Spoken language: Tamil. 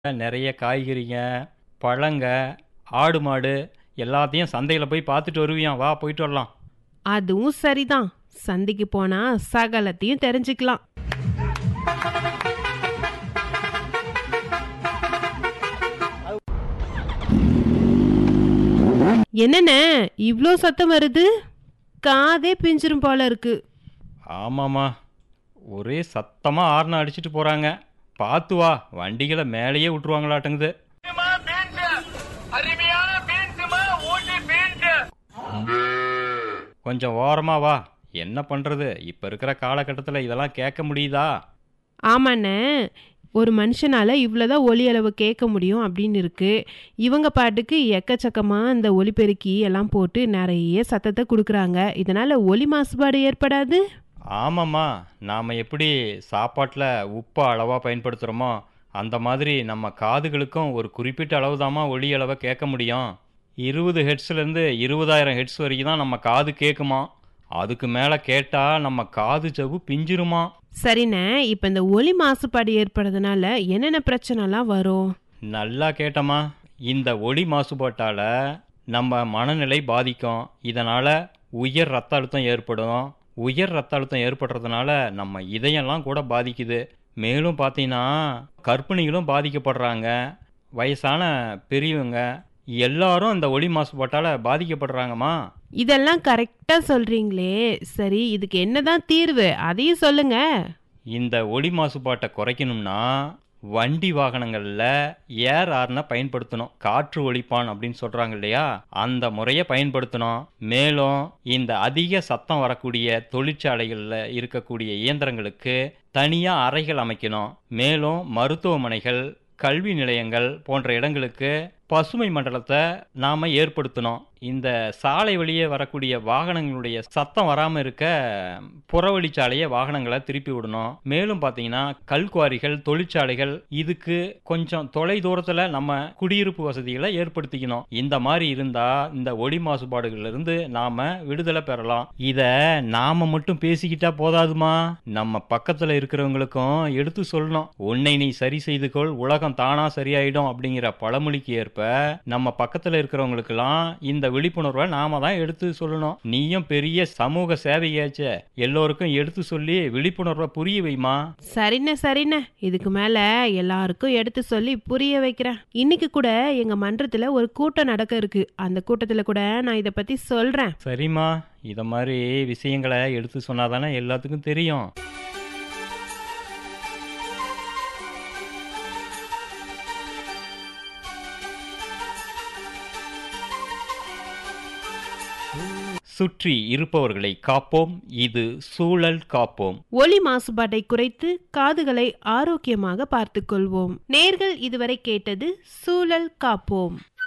நிறைய காய்கறிங்க பழங்க ஆடு மாடு எல்லாத்தையும் சந்தையில் போய் பார்த்துட்டு வருவியாம் வா போயிட்டு வரலாம் அதுவும் சரிதான் சந்தைக்கு போனா சகலத்தையும் தெரிஞ்சுக்கலாம் என்னண்ணே இவ்ளோ சத்தம் வருது காதே பிஞ்சிரும் போல இருக்கு ஆமாம்மா ஒரே சத்தமாக ஆர்ன அடிச்சிட்டு போகிறாங்க பார்த்து வா வண்டிகளை மேலேயே விட்டுருவாங்களாட்டுங்குது பீன்ஸுமா, பீன்ஸு. அருமையான பீன்ஸுமா, ஊட்டி பீன்ஸு. கொஞ்சம் ஓரமாக வா என்ன பண்ணுறது இப்போ இருக்கிற காலகட்டத்தில் இதெல்லாம் கேட்க முடியுதா ஆமாண்ணே ஒரு மனுஷனால இவ்வளோதான் ஒலி அளவு கேட்க முடியும் அப்படின்னு இருக்கு இவங்க பாட்டுக்கு எக்கச்சக்கமாக இந்த ஒலிபெருக்கி எல்லாம் போட்டு நிறைய சத்தத்தை கொடுக்குறாங்க இதனால ஒலி மாசுபாடு ஏற்படாது ஆமாம்மா நாம் எப்படி சாப்பாட்டில் உப்பை அளவாக பயன்படுத்துகிறோமோ அந்த மாதிரி நம்ம காதுகளுக்கும் ஒரு குறிப்பிட்ட அளவு தாம்மா ஒலி அளவை கேட்க முடியும் இருபது ஹெட்ஸ்லேருந்து இருபதாயிரம் ஹெட்ஸ் வரைக்கும் தான் நம்ம காது கேட்குமா அதுக்கு மேலே கேட்டால் நம்ம காது ஜவ்வு பிஞ்சிருமா சரிண்ணே இப்போ இந்த ஒலி மாசுபாடு ஏற்படுறதுனால என்னென்ன பிரச்சனைலாம் வரும் நல்லா கேட்டம்மா இந்த ஒளி மாசுபாட்டால் நம்ம மனநிலை பாதிக்கும் இதனால் உயர் ரத்த அழுத்தம் ஏற்படும் உயர் ரத்த அழுத்தம் ஏற்படுறதுனால நம்ம இதயம்லாம் கூட பாதிக்குது மேலும் பார்த்தீங்கன்னா கர்ப்பிணிகளும் பாதிக்கப்படுறாங்க வயசான பெரியவங்க எல்லாரும் இந்த ஒளி மாசுபாட்டால் பாதிக்கப்படுறாங்கம்மா இதெல்லாம் கரெக்டாக சொல்கிறீங்களே சரி இதுக்கு என்னதான் தீர்வு அதையும் சொல்லுங்க இந்த ஒளி மாசுபாட்டை குறைக்கணும்னா வண்டி வாகனங்களில் ஏர் ஆர்னை பயன்படுத்தணும் காற்று ஒழிப்பான் அப்படின்னு சொல்கிறாங்க இல்லையா அந்த முறையை பயன்படுத்தணும் மேலும் இந்த அதிக சத்தம் வரக்கூடிய தொழிற்சாலைகளில் இருக்கக்கூடிய இயந்திரங்களுக்கு தனியாக அறைகள் அமைக்கணும் மேலும் மருத்துவமனைகள் கல்வி நிலையங்கள் போன்ற இடங்களுக்கு பசுமை மண்டலத்தை நாம் ஏற்படுத்தணும் இந்த சாலை வழியே வரக்கூடிய வாகனங்களுடைய சத்தம் வராமல் இருக்க புறவழிச்சாலையை வாகனங்களை திருப்பி விடணும் மேலும் பார்த்தீங்கன்னா கல்குவாரிகள் தொழிற்சாலைகள் இதுக்கு கொஞ்சம் தொலை தூரத்தில் நம்ம குடியிருப்பு வசதிகளை ஏற்படுத்திக்கணும் இந்த மாதிரி இருந்தால் இந்த ஒளி மாசுபாடுகள்ல இருந்து நாம விடுதலை பெறலாம் இதை நாம மட்டும் பேசிக்கிட்டா போதாதுமா நம்ம பக்கத்தில் இருக்கிறவங்களுக்கும் எடுத்து சொல்லணும் உன்னை நீ சரி செய்து கொள் உலகம் தானா சரியாயிடும் அப்படிங்கிற பழமொழிக்கு ஏற்ப நம்ம பக்கத்தில் இருக்கிறவங்களுக்கெல்லாம் இந்த விழிப்புணர்வை நாம தான் எடுத்து சொல்லணும் நீயும் பெரிய சமூக சேவையாச்சே எல்லோருக்கும் எடுத்து சொல்லி விழிப்புணர்வை புரிய வைமா சரிண்ணே சரிண்ணே இதுக்கு மேலே எல்லாருக்கும் எடுத்து சொல்லி புரிய வைக்கிறேன் இன்னைக்கு கூட எங்கள் மன்றத்தில் ஒரு கூட்டம் நடக்க இருக்கு அந்த கூட்டத்தில் கூட நான் இதை பற்றி சொல்கிறேன் சரிம்மா இத மாதிரி விஷயங்களை எடுத்து சொன்னாதானே எல்லாத்துக்கும் தெரியும் சுற்றி இருப்பவர்களை காப்போம் இது சூழல் காப்போம் ஒலி மாசுபாட்டை குறைத்து காதுகளை ஆரோக்கியமாக பார்த்துக்கொள்வோம் நேர்கள் இதுவரை கேட்டது சூழல் காப்போம்